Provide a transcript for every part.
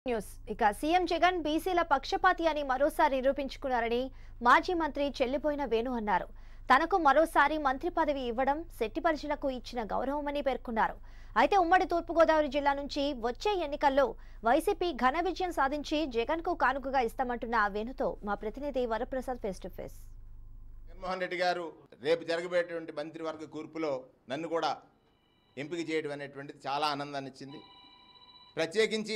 news ఇక CM Jagan బీసీల పక్షపాతి అని మరోసారి నిరూపించుకున్నారని మాజీ మంత్రి చెల్లిపోయిన వేణు అన్నారు తనకు మరోసారి మంత్రి పదవి ఇవ్వడం శెట్టిపరిచలకు ఇచ్చిన గౌరవమని పేర్కొన్నారు అయితే ఉమ్మడి తూర్పుగోదావరి జిల్లా నుంచి వచ్చే ఎన్నికల్లో వైసీపీ ఘన విజయం సాధించి జగన్ కు కానుకగా ఇస్తామంటున్న వేణుతో మా ప్రతినిధి Varaprasad face to face Jaganmohan Reddy గారు రేపు జరగబోయేటువంటి మంత్రివర్గ కూర్పులో నన్ను కూడా ఎంపిక చేయడం అనేటువంటిది చాలా ఆనందాన్ని ఇచ్చింది ప్రత్యేకించి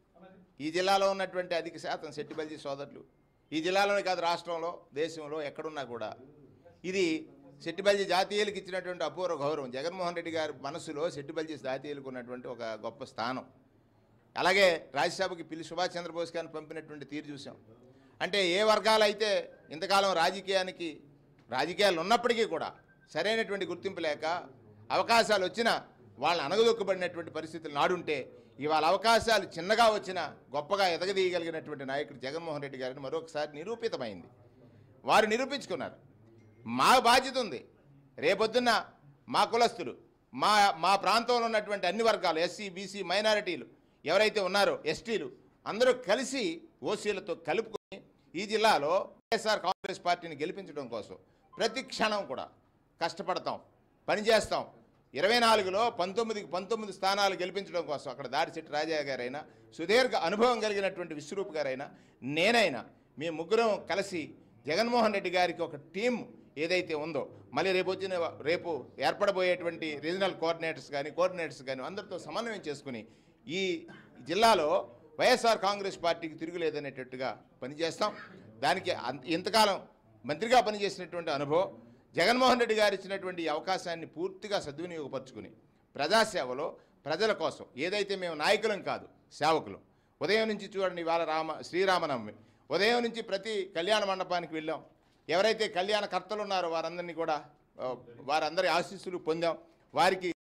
ఈ జిల్లాలో ఉన్నటువంటి అధిక శాతం శెట్టిబల్జీ సోదరులు ఈ జిల్లాలోనే కాదు రాష్ట్రంలో దేశంలో ఎక్కడున్నా కూడా ఇది శెట్టిబల్జీ జాతీయులకు ఇచ్చినటువంటి అపూర్వ గౌరవం జగన్మోహన్ రెడ్డి గారి మనసులో శెట్టిబల్జీ జాతీయులకు ఉన్నటువంటి ఒక గొప్ప స్థానం అలాగే రాజ్యసభకి పిల్లి సుభాష్ చంద్రబోస్ గారిని పంపినటువంటి తీరు చూసాం అంటే ఏ వర్గాలు అయితే ఇంతకాలం రాజకీయానికి రాజకీయాలు ఉన్నప్పటికీ కూడా సరైనటువంటి గుర్తింపు లేక అవకాశాలు వచ్చినా వాళ్ళు అనగదొక్కబడినటువంటి పరిస్థితులు నాడుంటే ఇవాళ అవకాశాలు చిన్నగా వచ్చినా గొప్పగా ఎదగదీయగలిగినటువంటి నాయకుడు జగన్మోహన్ రెడ్డి గారిని మరొకసారి నిరూపితమైంది వారు నిరూపించుకున్నారు మా బాధ్యత ఉంది రేపొద్దున్న మా కులస్తులు మా మా ప్రాంతంలో ఉన్నటువంటి అన్ని వర్గాలు ఎస్సీ బీసీ మైనారిటీలు ఎవరైతే ఉన్నారో ఎస్టీలు అందరూ కలిసి ఓసీలతో కలుపుకొని ఈ జిల్లాలో వైఎస్ఆర్ కాంగ్రెస్ పార్టీని గెలిపించడం కోసం ప్రతి క్షణం కూడా కష్టపడతాం పనిచేస్తాం ఇరవై నాలుగులో పంతొమ్మిదికి పంతొమ్మిది స్థానాలు గెలిపించడం కోసం అక్కడ దాడిశెట్టి రాజా గారైనా సుదీర్ఘ అనుభవం కలిగినటువంటి విశ్వరూప్ గారైనా నేనైనా మీ ముగ్గురం కలిసి జగన్మోహన్ రెడ్డి గారికి ఒక టీం ఏదైతే ఉందో మళ్ళీ రేపు వచ్చిన రేపు ఏర్పడబోయేటువంటి రీజనల్ కోఆర్డినేటర్స్ కానీ కోఆర్డినేటర్స్ కానీ అందరితో సమన్వయం చేసుకుని ఈ జిల్లాలో వైఎస్ఆర్ కాంగ్రెస్ పార్టీకి తిరుగులేదనేటట్టుగా పనిచేస్తాం దానికి అంత- ఇంతకాలం మంత్రిగా పనిచేసినటువంటి అనుభవం జగన్మోహన్ రెడ్డి గారు ఇచ్చినటువంటి ఈ అవకాశాన్ని పూర్తిగా సద్వినియోగపరుచుకుని ప్రజాసేవలో ప్రజల కోసం ఏదైతే మేము నాయకులం కాదు సేవకులం ఉదయం నుంచి చూడండి ఇవాళ రామ శ్రీరామనవమి ఉదయం నుంచి ప్రతి కళ్యాణ మండపానికి వెళ్ళాం ఎవరైతే కళ్యాణ కర్తలు ఉన్నారో వారందరినీ కూడా ఆ, వారందరి ఆశీస్సులు పొందాం వారికి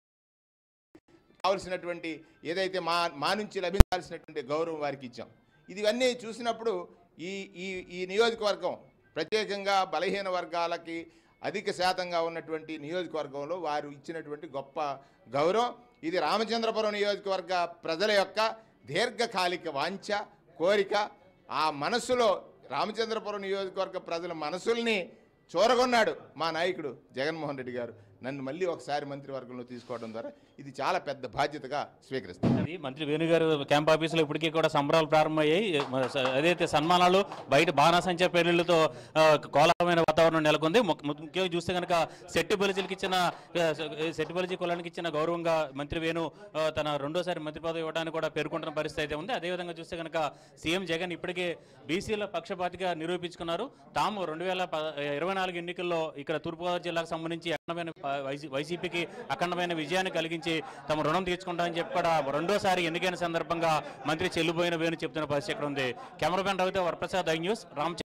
కావలసినటువంటి ఏదైతే మా మా నుంచి లభించాల్సినటువంటి గౌరవం వారికి ఇచ్చాం ఇవన్నీ చూసినప్పుడు ఈ ఈ ఈ నియోజకవర్గం ప్రత్యేకంగా బలహీన వర్గాలకి అధిక శాతంగా ఉన్నటువంటి నియోజకవర్గంలో వారు ఇచ్చినటువంటి గొప్ప గౌరవం ఇది రామచంద్రపురం నియోజకవర్గ ప్రజల యొక్క దీర్ఘకాలిక వాంఛ కోరిక ఆ మనసులో రామచంద్రపురం నియోజకవర్గ ప్రజల మనసుల్ని చూరగొన్నాడు మా నాయకుడు జగన్మోహన్ రెడ్డి గారు నన్ను మళ్ళీ ఒకసారి మంత్రివర్గంలో తీసుకోవడం ద్వారా ఇది చాలా పెద్ద బాధ్యతగా స్వీకరిస్తాను అది మంత్రి వేణుగారు క్యాంప్ ఆఫీసులో ఇప్పటికీ కూడా సంబరాలు ప్రారంభమయ్యాయి మ- స- అదైతే సన్మానాలు బయట బాణాసంచా పేర్లతో ఆ, కోలాహలమైన వాతావరణం నెలకొంది ముఖ్య- ముఖ్యంగా చూస్తే కనుక శెట్టి బలిజీలకు ఇచ్చిన ఆ, స- శెట్టి బలిజీ కులానికి ఇచ్చిన గౌరవంగా మంత్రి వేణు ఆ, తన రెండోసారి మంత్రి పదవి ఇవ్వడానికి కూడా పేర్కొంటున్న పరిస్థితి అయితే ఉంది అదేవిధంగా చూస్తే కనుక సీఎం జగన్ ఇప్పటికే బీసీల పక్షపాతిగా నిరూపించుకున్నారు తాము రెండు వేల ప- ఇరవై నాలుగు ఎన్నికల్లో ఇక్కడ తూర్పుగోదావరి జిల్లాకు సంబంధించి అఖండమైన ఆ, వైసీ- వైసీపీకి అఖండమైన విజయాన్ని కలిగించి తమ రుణం తీర్చుకుంటామని చెప్పి కూడా రెండోసారి ఎన్నికైన సందర్భంగా మంత్రి చెల్లిపోయిన వేణు చెప్తున్న పరిస్థితి ఇక్కడ ఉంది కెమెరామెన్ రవితో వరప్రసాద్ ఐ న్యూస్ రామ్